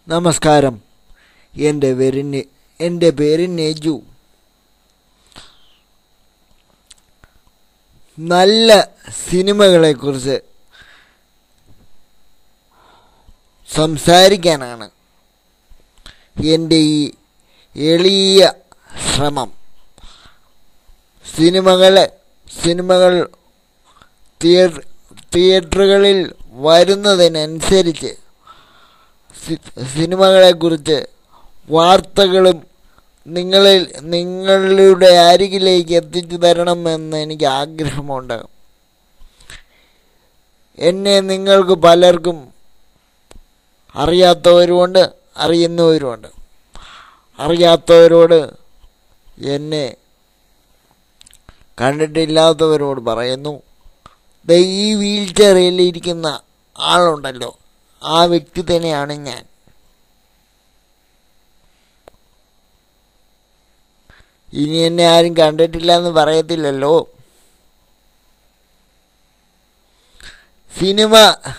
നമസ്കാരം എൻ്റെ പേര് നെ- എൻ്റെ പേര് നെജു നല്ല സിനിമകളെക്കുറിച്ച് സംസാരിക്കാനാണ് എൻ്റെ ഈ എളിയ ശ്രമം സിനിമകൾ സിനിമകൾ തിയേറ്റർ തിയേറ്ററുകളിൽ വരുന്നതിനനുസരിച്ച് സി- സിനിമകളെക്കുറിച്ച് വാർത്തകളും നിങ്ങളിൽ നിങ്ങളുടെ അരികിലേക്ക് എത്തിച്ചു തരണമെന്ന് എനിക്ക് ആഗ്രഹമുണ്ട് എന്നെ നിങ്ങൾക്ക് പലർക്കും അറിയാത്തവരുമുണ്ട് അറിയുന്നവരുമുണ്ട് അറിയാത്തവരോട് എന്നെ കണ്ടിട്ടില്ലാത്തവരോട് പറയുന്നു ദേ ഈ വീൽ ചെയറിൽ ഇരിക്കുന്ന ആളുണ്ടല്ലോ ആ വ്യക്തി തന്നെയാണ് ഞാൻ ഇനി എന്നെ ആരും കണ്ടിട്ടില്ല എന്ന് പറയത്തില്ലല്ലോ സിനിമ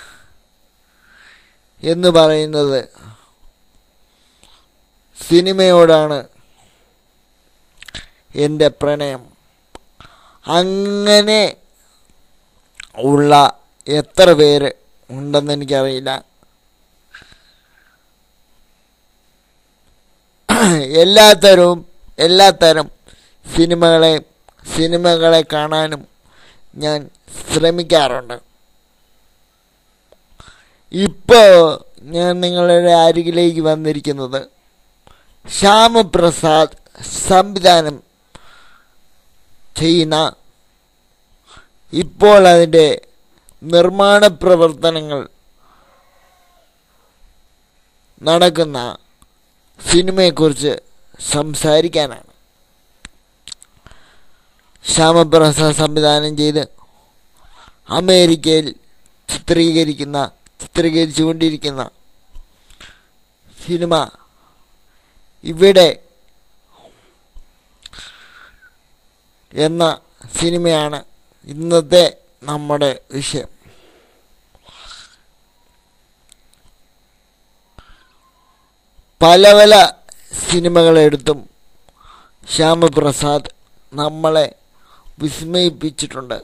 എന്ന് പറയുന്നത് സിനിമയോടാണ് എൻ്റെ പ്രണയം അങ്ങനെ ഉള്ള എത്ര പേര് ഉണ്ടെന്ന് എനിക്കറിയില്ല എല്ലാത്തരവും എല്ലാത്തരം സിനിമകളെ സിനിമകളെ കാണാനും ഞാൻ ശ്രമിക്കാറുണ്ട് ഇപ്പോൾ ഞാൻ നിങ്ങളുടെ അരികിലേക്ക് വന്നിരിക്കുന്നത് ശ്യാമപ്രസാദ് സംവിധാനം ചെയ്യുന്ന ഇപ്പോൾ അതിൻ്റെ നിർമ്മാണ പ്രവർത്തനങ്ങൾ നടക്കുന്ന സിനിമയെക്കുറിച്ച് സംസാരിക്കാനാണ് ശ്യാമപ്രസാദ് സംവിധാനം ചെയ്ത് അമേരിക്കയിൽ ചിത്രീകരിക്കുന്ന ചിത്രീകരിച്ചുകൊണ്ടിരിക്കുന്ന സിനിമ ഇവിടെ എന്ന സിനിമയാണ് ഇന്നത്തെ നമ്മുടെ വിഷയം പല പല സിനിമകളെടുത്തും ശ്യാമപ്രസാദ് നമ്മളെ വിസ്മയിപ്പിച്ചിട്ടുണ്ട്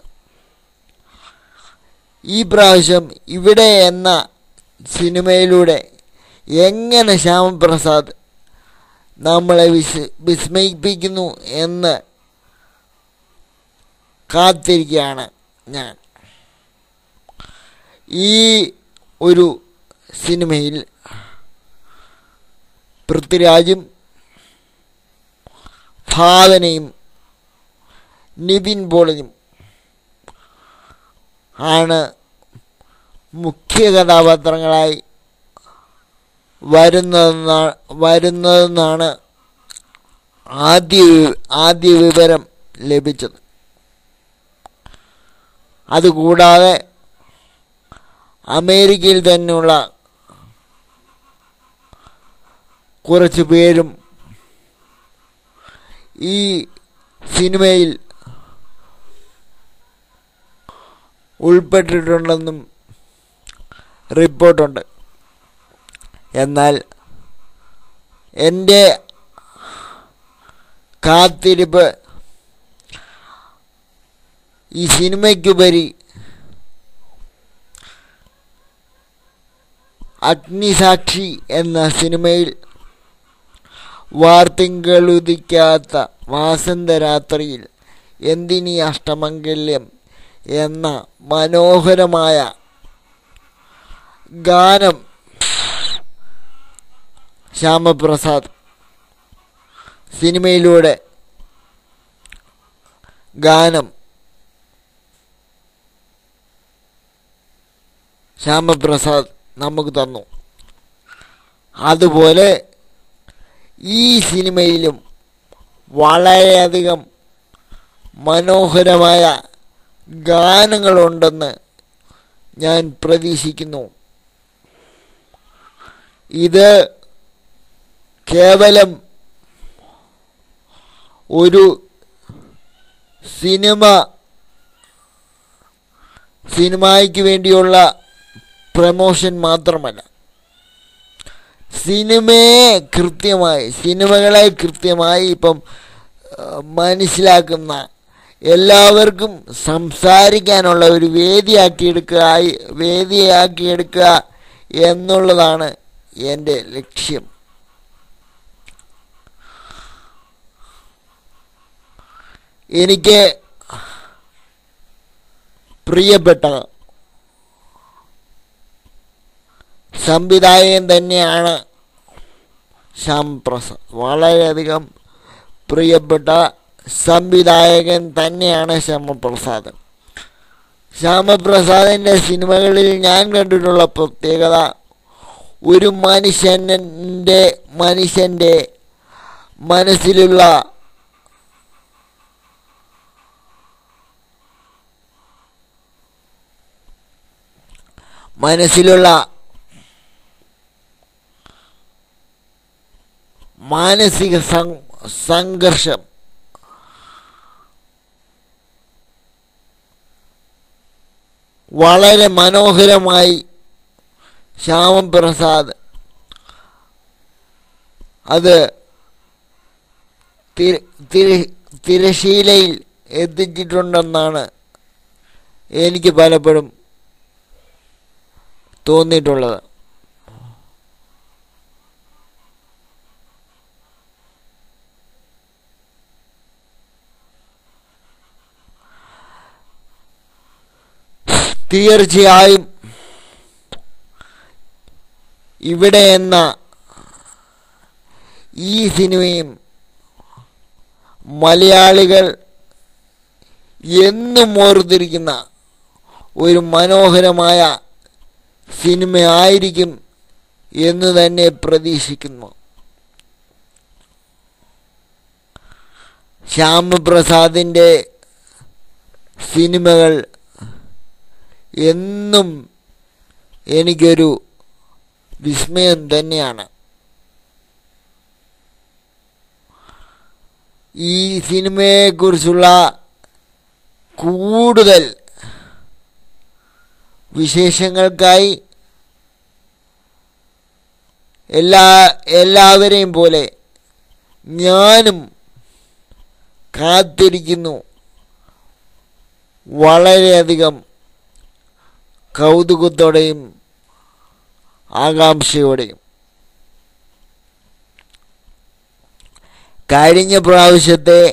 ഈ പ്രാവശ്യം ഇവിടെ എന്ന സിനിമയിലൂടെ എങ്ങനെ ശ്യാമപ്രസാദ് നമ്മളെ വിസ് വിസ്മയിപ്പിക്കുന്നു എന്ന് കാത്തിരിക്കുകയാണ് ഞാൻ ഈ ഒരു സിനിമയിൽ പൃഥ്വിരാജും ഭാവനയും നിവിൻ പോളിയും ആണ് മുഖ്യ കഥാപാത്രങ്ങളായി വരുന്നതെന്നാ വരുന്നതെന്നാണ് ആദ്യ വി- ആദ്യ വിവരം ലഭിച്ചത് അതുകൂടാതെ അമേരിക്കയിൽ തന്നെയുള്ള കുറച്ച് പേരും ഈ സിനിമയിൽ ഉൾപ്പെട്ടിട്ടുണ്ടെന്നും റിപ്പോർട്ടുണ്ട് എന്നാൽ എൻ്റെ കാത്തിരിപ്പ് ഈ സിനിമയ്ക്കുപരി അഗ്നിസാക്ഷി എന്ന സിനിമയിൽ വാർത്തിങ്കളുദിക്കാത്ത വാസന്തരാത്രിയിൽ എന്തിനീ അഷ്ടമംഗല്യം എന്ന മനോഹരമായ ഗാനം ശ്യാമപ്രസാദ് സിനിമയിലൂടെ ഗാനം ശ്യാമപ്രസാദ് നമുക്ക് തന്നു അതുപോലെ ഈ സിനിമയിലും വളരെയധികം മനോഹരമായ ഗാനങ്ങളുണ്ടെന്ന് ഞാൻ പ്രതീക്ഷിക്കുന്നു ഇത് കേവലം ഒരു സിനിമ സിനിമയ്ക്ക് വേണ്ടിയുള്ള പ്രമോഷൻ മാത്രമല്ല സിനിമയെ കൃത്യമായി സിനിമകളെ കൃത്യമായി ഇപ്പം ആ, മനസ്സിലാക്കുന്ന എല്ലാവർക്കും സംസാരിക്കാനുള്ള ഒരു വേദിയാക്കിയെടുക്കുക വേദിയാക്കിയെടുക്കുക എന്നുള്ളതാണ് എൻ്റെ ലക്ഷ്യം എനിക്ക് പ്രിയപ്പെട്ട സംവിധായകൻ തന്നെയാണ് ശ്യാം പ്രസാദ് വളരെയധികം പ്രിയപ്പെട്ട സംവിധായകൻ തന്നെയാണ് ശ്യാമപ്രസാദ് ശ്യാമപ്രസാദിൻ്റെ സിനിമകളിൽ ഞാൻ കണ്ടിട്ടുള്ള പ്രത്യേകത ഒരു മനുഷ്യൻ്റെ മനുഷ്യൻ്റെ മനസ്സിലുള്ള മനസ്സിലുള്ള മാനസിക സം- സംഘർഷം വളരെ മനോഹരമായി ശ്യാമപ്രസാദ് അത് തി- തിര- തിരശീലയിൽ എത്തിച്ചിട്ടുണ്ടെന്നാണ് എനിക്ക് പലപ്പോഴും തോന്നിയിട്ടുള്ളത് തീർച്ചയായും ഇവിടെ എന്ന ഈ സിനിമയും മലയാളികൾ എന്നും ഓർത്തിരിക്കുന്ന ഒരു മനോഹരമായ സിനിമയായിരിക്കും എന്ന് തന്നെ പ്രതീക്ഷിക്കുന്നു ശ്യാമപ്രസാദിൻ്റെ സിനിമകൾ എന്നും എനിക്കൊരു വിസ്മയം തന്നെയാണ് ഈ സിനിമയെക്കുറിച്ചുള്ള കൂടുതൽ വിശേഷങ്ങൾക്കായി എല്ലാ എല്ലാവരെയും പോലെ ഞാനും കാത്തിരിക്കുന്നു വളരെയധികം കൗതുകത്തോടെയും ആകാംക്ഷയോടെയും കഴിഞ്ഞ പ്രാവശ്യത്തെ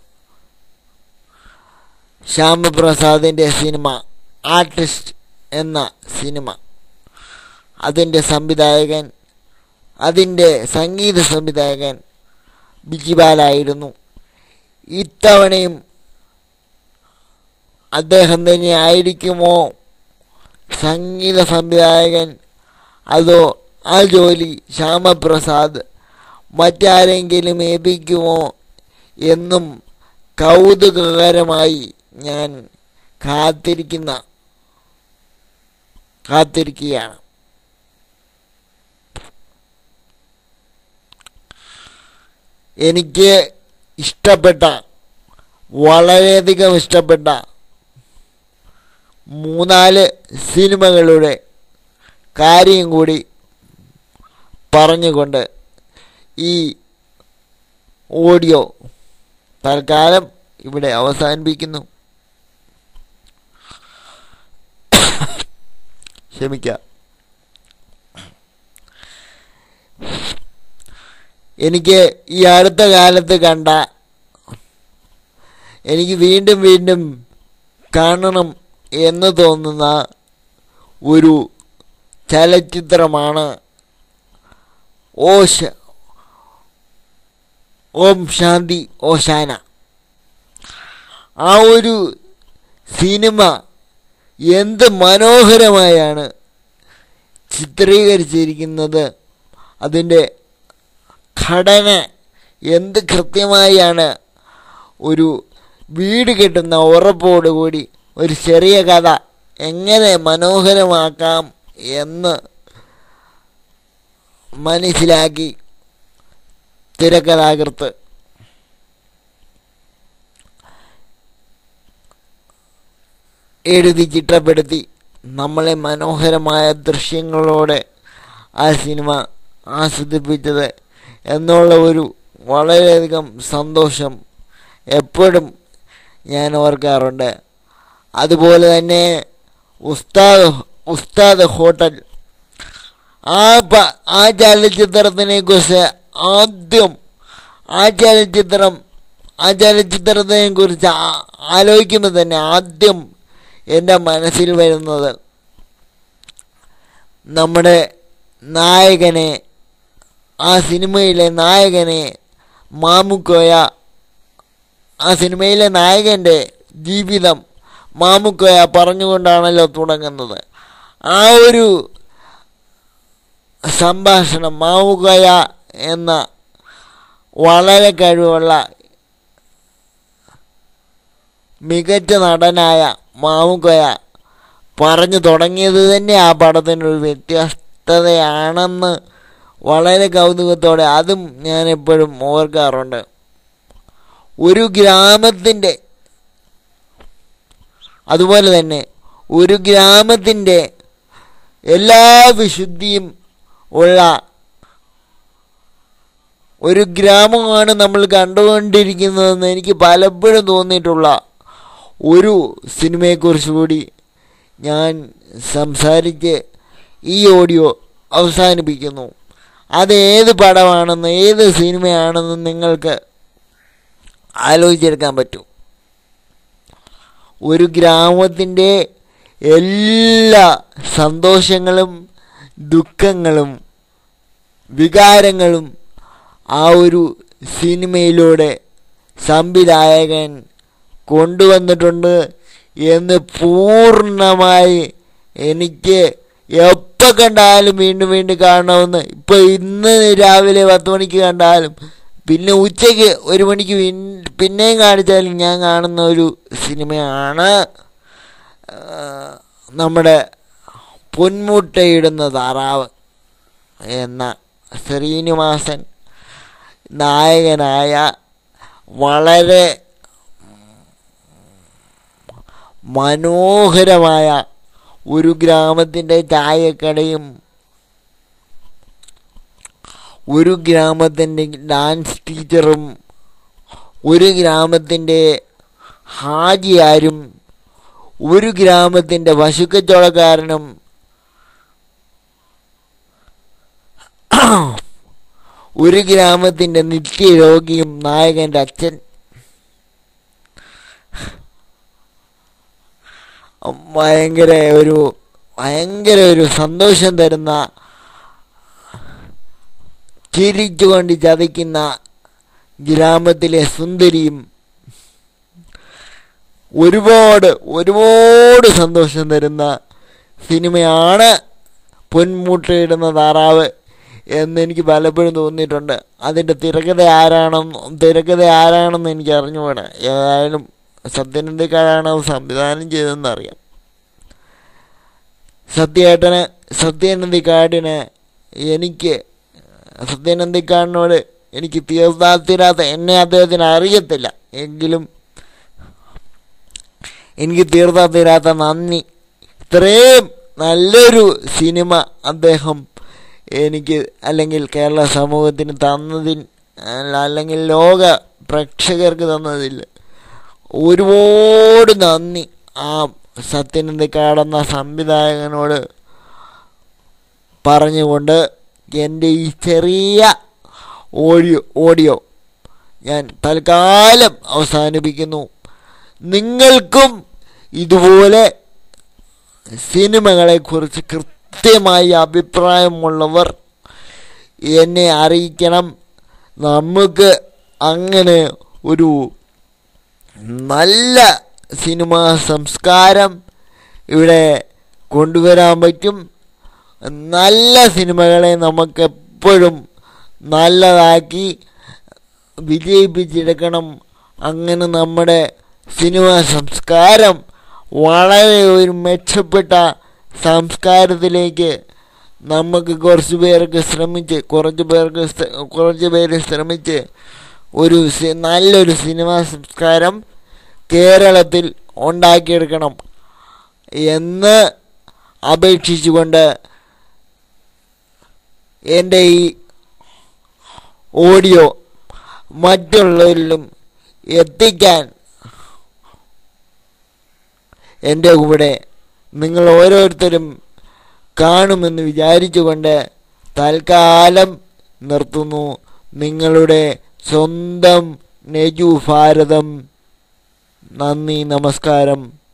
ശ്യാമപ്രസാദിൻ്റെ സിനിമ ആർട്ടിസ്റ്റ് എന്ന സിനിമ അതിൻ്റെ സംവിധായകൻ അതിൻ്റെ സംഗീത സംവിധായകൻ ബിജിബാലായിരുന്നു ഇത്തവണയും അദ്ദേഹം തന്നെ ആയിരിക്കുമോ സംഗീത സംവിധായകൻ അതോ ആ ജോലി ശ്യാമപ്രസാദ് മറ്റാരെങ്കിലും ഏൽപ്പിക്കുമോ എന്നും കൗതുകകരമായി ഞാൻ കാത്തിരിക്കുന്ന കാത്തിരിക്കുകയാണ് എനിക്ക് ഇഷ്ടപ്പെട്ട വളരെയധികം ഇഷ്ടപ്പെട്ട മൂന്നാല് സിനിമകളുടെ കാര്യം കൂടി പറഞ്ഞുകൊണ്ട് ഈ ഓഡിയോ തൽക്കാലം ഇവിടെ അവസാനിപ്പിക്കുന്നു ക്ഷമിക്കാം എനിക്ക് ഈ അടുത്ത കാലത്ത് കണ്ട എനിക്ക് വീണ്ടും വീണ്ടും കാണണം എന്ന് തോന്നുന്ന ഒരു ചലച്ചിത്രമാണ് ഓശ ഓം ശാന്തി ഓശാന ആ ഒരു സിനിമ എന്ത് മനോഹരമായാണ് ചിത്രീകരിച്ചിരിക്കുന്നത് അതിൻ്റെ ഘടന എന്ത് കൃത്യമായാണ് ഒരു വീട് കിട്ടുന്ന ഉറപ്പോടുകൂടി ഒരു ചെറിയ കഥ എങ്ങനെ മനോഹരമാക്കാം എന്ന് മനസ്സിലാക്കി തിരക്കഥാകൃത്ത് എഴുതി ചിട്ടപ്പെടുത്തി നമ്മളെ മനോഹരമായ ദൃശ്യങ്ങളോടെ ആ സിനിമ ആസ്വദിപ്പിച്ചത് എന്നുള്ള ഒരു വളരെയധികം സന്തോഷം എപ്പോഴും ഞാൻ ഓർക്കാറുണ്ട് അതുപോലെ തന്നെ ഉസ്താദ് ഉസ്താദ് ഹോട്ടൽ ആ പ ആ ചലച്ചിത്രത്തിനെ കുറിച്ച് ആദ്യം ആ ചലച്ചിത്രം ആ ചലച്ചിത്രത്തിനെ കുറിച്ച് ആ- ആലോചിക്കുമ്പോൾ തന്നെ ആദ്യം എൻ്റെ മനസ്സിൽ വരുന്നത് നമ്മുടെ നായകനെ ആ സിനിമയിലെ നായകനെ മാമുക്കോയ ആ സിനിമയിലെ നായകൻ്റെ ജീവിതം മാമുക്കോയ പറഞ്ഞുകൊണ്ടാണല്ലോ തുടങ്ങുന്നത് ആ ഒരു സംഭാഷണം മാമുക്കോയ എന്ന വളരെ കഴിവുള്ള മികച്ച നടനായ മാമുക്കോയ പറഞ്ഞു തുടങ്ങിയത് തന്നെ ആ പടത്തിനൊരു വ്യത്യസ്തതയാണെന്ന് വളരെ കൗതുകത്തോടെ അതും ഞാൻ എപ്പോഴും ഓർക്കാറുണ്ട് ഒരു ഗ്രാമത്തിൻ്റെ അതുപോലെ തന്നെ ഒരു ഗ്രാമത്തിൻ്റെ എല്ലാ വിശുദ്ധിയും ഉള്ള ഒരു ഗ്രാമമാണ് നമ്മൾ കണ്ടുകൊണ്ടിരിക്കുന്നതെന്ന് എനിക്ക് പലപ്പോഴും തോന്നിയിട്ടുള്ള ഒരു സിനിമയെക്കുറിച്ച് കൂടി ഞാൻ സംസാരിച്ച് ഈ ഓഡിയോ അവസാനിപ്പിക്കുന്നു അത് ഏത് പടമാണെന്ന് ഏത് സിനിമയാണെന്ന് നിങ്ങൾക്ക് ആലോചിച്ചെടുക്കാൻ പറ്റും ഒരു ഗ്രാമത്തിൻ്റെ എല്ലാ സന്തോഷങ്ങളും ദുഃഖങ്ങളും വികാരങ്ങളും ആ ഒരു സിനിമയിലൂടെ സംവിധായകൻ കൊണ്ടുവന്നിട്ടുണ്ട് എന്ന് പൂർണ്ണമായി എനിക്ക് എപ്പോൾ കണ്ടാലും വീണ്ടും വീണ്ടും കാണണമെന്ന് ഇപ്പോൾ ഇന്ന് രാവിലെ പത്ത് മണിക്ക് കണ്ടാലും പിന്നെ ഉച്ചയ്ക്ക് ഒരു മണിക്ക് വീ- പിന്നെയും കാണിച്ചാലും ഞാൻ കാണുന്ന ഒരു സിനിമയാണ് ആ, നമ്മുടെ പൊന്മുട്ടയിടുന്ന താറാവ് എന്ന ശ്രീനിവാസൻ നായകനായ വളരെ മനോഹരമായ ഒരു ഗ്രാമത്തിൻ്റെ ചായക്കടയും ഒരു ഗ്രാമത്തിൻ്റെ ഡാൻസ് ടീച്ചറും ഒരു ഗ്രാമത്തിൻ്റെ ഹാജിയാരും ഒരു ഗ്രാമത്തിൻ്റെ പശുക്കച്ചവടക്കാരനും ഒരു ഗ്രാമത്തിൻ്റെ നിത്യരോഗിയും നായകൻ്റെ അച്ഛൻ ഭയങ്കര ഒരു ഭയങ്കര ഒരു സന്തോഷം തരുന്ന ചിരിച്ചുകൊണ്ട് ചതയ്ക്കുന്ന ഗ്രാമത്തിലെ സുന്ദരിയും ഒരുപാട് ഒരുപാട് സന്തോഷം തരുന്ന സിനിമയാണ് പൊന്മുട്ടയിടുന്ന താറാവ് എന്ന് എനിക്ക് പലപ്പോഴും തോന്നിയിട്ടുണ്ട് അതിൻ്റെ തിരക്കഥ ആരാണെന്ന് തിരക്കഥ ആരാണെന്ന് എനിക്ക് അറിഞ്ഞുകൂടാ ഏതായാലും സത്യനന്ദിക്കാരാണ് അത് സംവിധാനം ചെയ്തതെന്ന് അറിയാം സത്യേട്ടന് സത്യനന്ദിക്കാടിന് എനിക്ക് സത്യനന്ദിക്കാടിനോട് എനിക്ക് തീർത്താത്തിരാത്ത എന്നെ അദ്ദേഹത്തിന് അറിയത്തില്ല എങ്കിലും എനിക്ക് തീർത്താത്തിരാത്ത നന്ദി ഇത്രയും നല്ലൊരു സിനിമ അദ്ദേഹം എനിക്ക് അല്ലെങ്കിൽ കേരള സമൂഹത്തിന് തന്നതിൽ അല്ല- അല്ലെങ്കിൽ ലോക പ്രേക്ഷകർക്ക് തന്നതിൽ ഒരുപാട് നന്ദി ആ സത്യനന്ദിക്കാടെന്ന സംവിധായകനോട് പറഞ്ഞുകൊണ്ട് എൻ്റെ ഈ ചെറിയ ഓഡിയോ ഓഡിയോ ഞാൻ തൽക്കാലം അവസാനിപ്പിക്കുന്നു നിങ്ങൾക്കും ഇതുപോലെ സിനിമകളെക്കുറിച്ച് കൃത്യമായി അഭിപ്രായമുള്ളവർ എന്നെ അറിയിക്കണം നമുക്ക് അങ്ങനെ ഒരു നല്ല സിനിമാ സംസ്കാരം ഇവിടെ കൊണ്ടുവരാൻ പറ്റും നല്ല സിനിമകളെ നമുക്കെപ്പോഴും നല്ലതാക്കി വിജയിപ്പിച്ചെടുക്കണം അങ്ങനെ നമ്മുടെ സിനിമാ സംസ്കാരം വളരെ ഒരു മെച്ചപ്പെട്ട സംസ്കാരത്തിലേക്ക് നമുക്ക് കുറച്ച് പേർക്ക് ശ്രമിച്ച് കുറച്ച് പേർക്ക് ശ്ര- കുറച്ച് പേര് ശ്രമിച്ച് ഒരു സി- നല്ലൊരു സിനിമാ സംസ്കാരം കേരളത്തിൽ ഉണ്ടാക്കിയെടുക്കണം എന്ന് അപേക്ഷിച്ചുകൊണ്ട് എൻ്റെ ഈ ഓഡിയോ മറ്റുള്ളവരിലും എത്തിക്കാൻ എൻ്റെ കൂടെ നിങ്ങൾ ഓരോരുത്തരും കാണുമെന്ന് വിചാരിച്ചുകൊണ്ട് തൽക്കാലം നിർത്തുന്നു നിങ്ങളുടെ സ്വന്തം നെജു ഭാരതം നന്ദി നമസ്കാരം